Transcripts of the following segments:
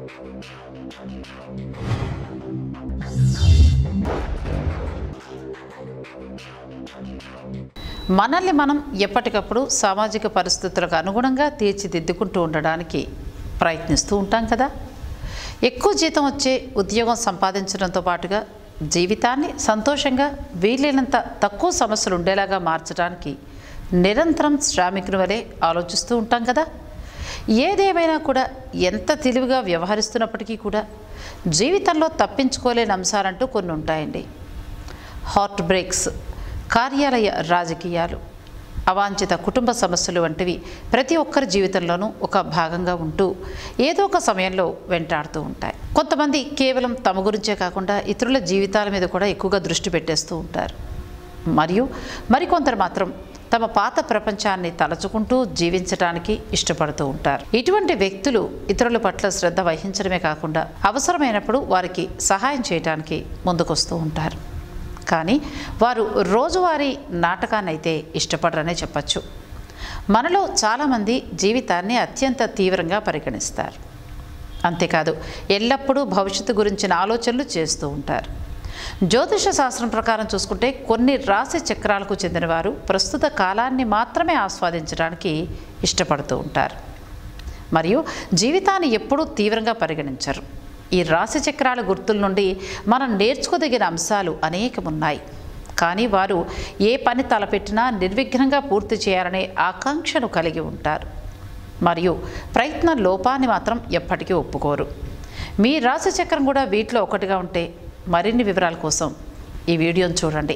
మనల్ని మనం ఎప్పటికప్పుడు సామాజిక పరిస్థితులకు అనుగుణంగా తీర్చిదిద్దుకుంటూ ఉండడానికి ప్రయత్నిస్తూ ఉంటాం కదా ఎక్కువ జీతం వచ్చే ఉద్యోగం సంపాదించడంతో పాటుగా జీవితాన్ని సంతోషంగా వీలైనంత తక్కువ సమస్యలు ఉండేలాగా మార్చడానికి నిరంతరం శ్రామికుని వలె ఆలోచిస్తూ ఉంటాం కదా ఏదేమైనా కూడా ఎంత తెలివిగా వ్యవహరిస్తున్నప్పటికీ కూడా జీవితంలో తప్పించుకోలేని అంశాలంటూ కొన్ని ఉంటాయండి హార్ట్ బ్రేక్స్ కార్యాలయ రాజకీయాలు అవాంఛిత కుటుంబ సమస్యలు వంటివి ప్రతి ఒక్కరి జీవితంలోనూ ఒక భాగంగా ఉంటూ ఏదో ఒక సమయంలో వెంటాడుతూ ఉంటాయి కొంతమంది కేవలం తమ గురించే కాకుండా ఇతరుల జీవితాల మీద కూడా ఎక్కువగా దృష్టి పెట్టేస్తూ ఉంటారు మరియు మరికొందరు మాత్రం తమ పాత ప్రపంచాన్ని తలచుకుంటూ జీవించడానికి ఇష్టపడుతూ ఉంటారు ఇటువంటి వ్యక్తులు ఇతరుల పట్ల శ్రద్ధ వహించడమే కాకుండా అవసరమైనప్పుడు వారికి సహాయం చేయడానికి ముందుకొస్తూ ఉంటారు కానీ వారు రోజువారీ నాటకాన్ని అయితే ఇష్టపడరనే చెప్పచ్చు మనలో చాలామంది జీవితాన్ని అత్యంత తీవ్రంగా పరిగణిస్తారు అంతేకాదు ఎల్లప్పుడూ భవిష్యత్తు గురించిన ఆలోచనలు చేస్తూ ఉంటారు జ్యోతిష శాస్త్రం ప్రకారం చూసుకుంటే కొన్ని రాశి చక్రాలకు చెందినవారు ప్రస్తుత కాలాన్ని మాత్రమే ఆస్వాదించడానికి ఇష్టపడుతూ ఉంటారు మరియు జీవితాన్ని ఎప్పుడూ తీవ్రంగా పరిగణించరు ఈ రాశి చక్రాల గుర్తుల నుండి మనం నేర్చుకోదగిన అంశాలు అనేకమున్నాయి కానీ వారు ఏ పని తలపెట్టినా నిర్విఘ్నంగా పూర్తి చేయాలనే ఆకాంక్షను కలిగి ఉంటారు మరియు ప్రయత్న లోపాన్ని మాత్రం ఎప్పటికీ ఒప్పుకోరు మీ రాశి చక్రం కూడా వీటిలో ఒకటిగా ఉంటే మరిన్ని వివరాల కోసం ఈ వీడియోను చూడండి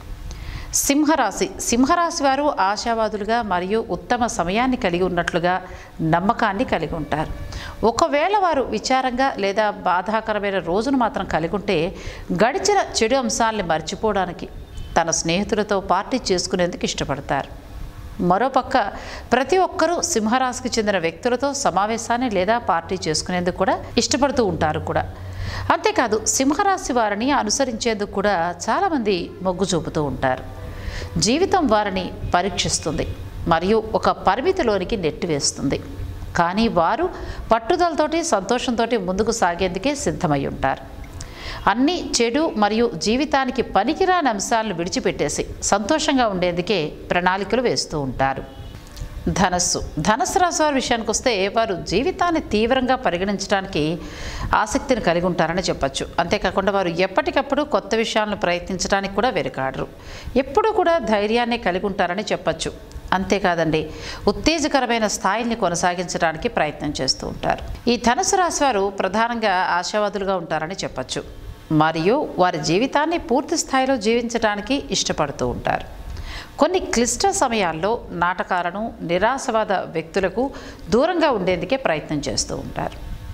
సింహరాశి సింహరాశి వారు ఆశావాదులుగా మరియు ఉత్తమ సమయాన్ని కలిగి ఉన్నట్లుగా నమ్మకాన్ని కలిగి ఉంటారు ఒకవేళ వారు విచారంగా లేదా బాధాకరమైన రోజును మాత్రం కలిగి ఉంటే గడిచిన చెడు అంశాలని మర్చిపోవడానికి తన స్నేహితులతో పార్టీ చేసుకునేందుకు ఇష్టపడతారు మరోపక్క ప్రతి ఒక్కరూ సింహరాశికి చెందిన వ్యక్తులతో సమావేశాన్ని లేదా పార్టీ చేసుకునేందుకు కూడా ఇష్టపడుతూ ఉంటారు కూడా అంతేకాదు సింహరాశి వారిని అనుసరించేందుకు కూడా చాలామంది మొగ్గు చూపుతూ ఉంటారు జీవితం వారిని పరీక్షిస్తుంది మరియు ఒక పరిమితిలోనికి నెట్టివేస్తుంది కానీ వారు పట్టుదలతోటి సంతోషంతో ముందుకు సాగేందుకే సిద్ధమై ఉంటారు అన్ని చెడు మరియు జీవితానికి పనికిరాని అంశాలను విడిచిపెట్టేసి సంతోషంగా ఉండేందుకే ప్రణాళికలు వేస్తూ ఉంటారు ధనస్సు ధనస్సు రాశి వారి విషయానికి వస్తే వారు జీవితాన్ని తీవ్రంగా పరిగణించడానికి ఆసక్తిని కలిగి ఉంటారని చెప్పచ్చు అంతేకాకుండా వారు ఎప్పటికప్పుడు కొత్త విషయాలను ప్రయత్నించడానికి కూడా వెనుకాడరు ఎప్పుడూ కూడా ధైర్యాన్ని కలిగి ఉంటారని చెప్పచ్చు అంతేకాదండి ఉత్తేజకరమైన స్థాయిల్ని కొనసాగించడానికి ప్రయత్నం చేస్తూ ఉంటారు ఈ ధనుసు రాశి వారు ప్రధానంగా ఆశావాదులుగా ఉంటారని చెప్పచ్చు మరియు వారి జీవితాన్ని పూర్తి స్థాయిలో జీవించడానికి ఇష్టపడుతూ ఉంటారు కొన్ని క్లిష్ట సమయాల్లో నాటకాలను నిరాశవాద వ్యక్తులకు దూరంగా ఉండేందుకే ప్రయత్నం చేస్తూ ఉంటారు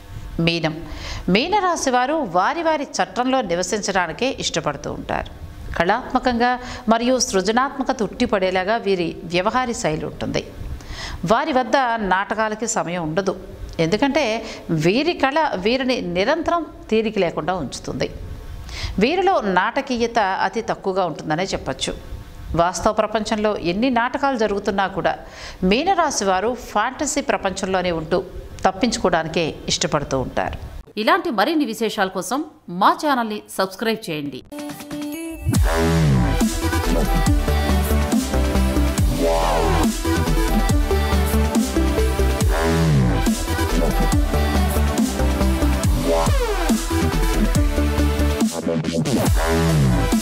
మీనం మీనరాశి వారు వారి వారి చట్టంలో నివసించడానికే ఇష్టపడుతూ ఉంటారు కళాత్మకంగా మరియు సృజనాత్మకత ఉట్టిపడేలాగా వీరి వ్యవహార శైలి ఉంటుంది వారి వద్ద నాటకాలకి సమయం ఉండదు ఎందుకంటే వీరి కళ వీరిని నిరంతరం తీరిక లేకుండా ఉంచుతుంది వీరిలో నాటకీయత అతి తక్కువగా ఉంటుందనే చెప్పచ్చు వాస్తవ ప్రపంచంలో ఎన్ని నాటకాలు జరుగుతున్నా కూడా మీనరాశి వారు ఫ్యాంటసీ ప్రపంచంలోనే ఉంటూ తప్పించుకోవడానికే ఇష్టపడుతూ ఉంటారు ఇలాంటి మరిన్ని విశేషాల కోసం మా ఛానల్ని సబ్స్క్రైబ్ చేయండి Wow.